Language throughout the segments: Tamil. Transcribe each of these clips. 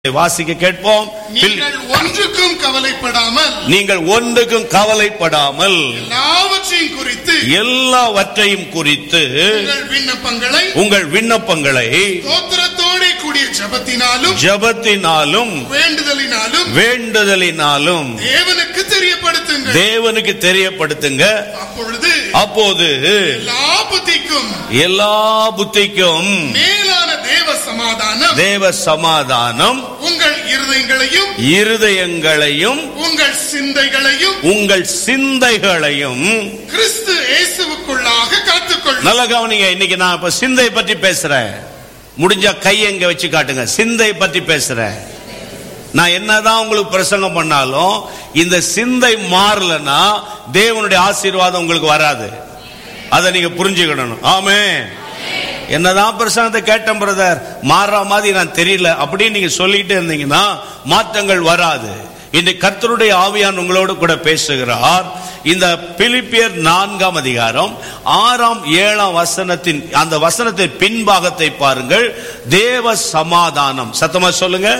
வாசிக்க கேட்போம் நீங்கள் ஒன்றுக்கும் கவலைப்படாமல் நீங்கள் ஒன்றுக்கும் கவலைப்படாமல் எல்லாவற்றையும் குறித்து எல்லாவற்றையும் குறித்து உங்கள் விண்ணப்பங்களை உங்கள் விண்ணப்பங்களை தோத்திரத்தோட கூடிய ஜபத்தினாலும் ஜபத்தினாலும் வேண்டுதலினாலும் வேண்டுதலினாலும் தேவனுக்கு தெரியப்படுத்துங்கள் தேவனுக்கு தெரியப்படுத்துங்க அப்பொழுது அப்போது எல்லா புத்திக்கும் எல்லா புத்திக்கும் மேலான தேவ சமாதானம் தேவ சமாதானம் உங்கள் இருதயங்களையும் இருதயங்களையும் உங்கள் சிந்தைகளையும் உங்கள் சிந்தைகளையும் கிறிஸ்து இயேசுவுக்குள்ளாக காத்துக்கொள்ளும் நல்ல கவனிங்க இன்னைக்கு நான் இப்ப சிந்தை பற்றி பேசுறேன் முடிஞ்ச கை எங்க வச்சு காட்டுங்க சிந்தை பற்றி பேசுறேன் நான் என்னதான் உங்களுக்கு பிரசங்கம் பண்ணாலும் இந்த சிந்தை மாறலன்னா தேவனுடைய ஆசீர்வாதம் உங்களுக்கு வராது அதை நீங்க புரிஞ்சுக்கிடணும் ஆமே என்னதான் பிரசங்கத்தை கேட்டேன் பிரதர் மாறுற மாதிரி நான் தெரியல அப்படின்னு நீங்க சொல்லிட்டு இருந்தீங்கன்னா மாற்றங்கள் வராது இன்றைக்கு கர்த்தருடைய ஆவியான் உங்களோடு கூட பேசுகிறார் இந்த பிலிப்பியர் நான்காம் அதிகாரம் ஆறாம் ஏழாம் வசனத்தின் அந்த வசனத்தின் பின்பாகத்தை பாருங்கள் தேவ சமாதானம் சத்தமா சொல்லுங்க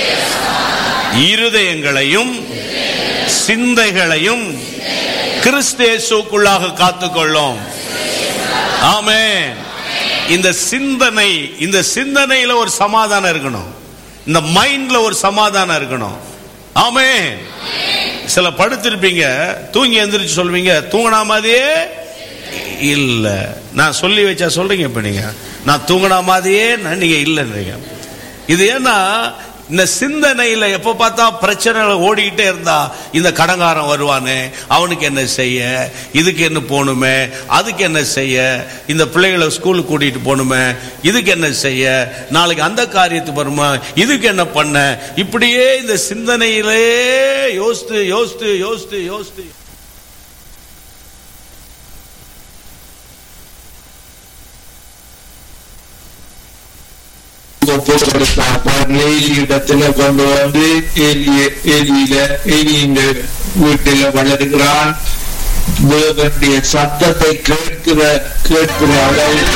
இருதயங்களையும் சிந்தைகளையும் கிறிஸ்தேசுக்குள்ளாக காத்துக்கொள்ளும் ஆமே இந்த சிந்தனை இந்த சிந்தனையில ஒரு சமாதானம் இருக்கணும் இந்த மைண்ட்ல ஒரு சமாதானம் இருக்கணும் ஆமே சில படுத்திருப்பீங்க தூங்கி எந்திரிச்சு சொல்வீங்க தூங்கினா மாதிரியே இல்ல நான் சொல்லி வச்சா சொல்றீங்க இப்ப நீங்க நான் தூங்கினா மாதிரியே நான் நீங்க இல்லைன்றீங்க இது ஏன்னா இந்த சிந்தனையில எப்ப பார்த்தா பிரச்சனை ஓடிக்கிட்டே இருந்தா இந்த கடங்காரன் வருவானே அவனுக்கு என்ன செய்ய இதுக்கு என்ன போகணுமே அதுக்கு என்ன செய்ய இந்த பிள்ளைகளை ஸ்கூலுக்கு கூட்டிட்டு போகணுமே இதுக்கு என்ன செய்ய நாளைக்கு அந்த காரியத்துக்கு வருமா இதுக்கு என்ன பண்ண இப்படியே இந்த சிந்தனையிலே யோசித்து யோசித்து யோசித்து யோசித்து இடத்துல கொண்டு வந்து எலிய எலியில எலியின் வீட்டில வளர்கிறான் தேவனுடைய சத்தத்தை கேட்கிற கேட்கிற அளவு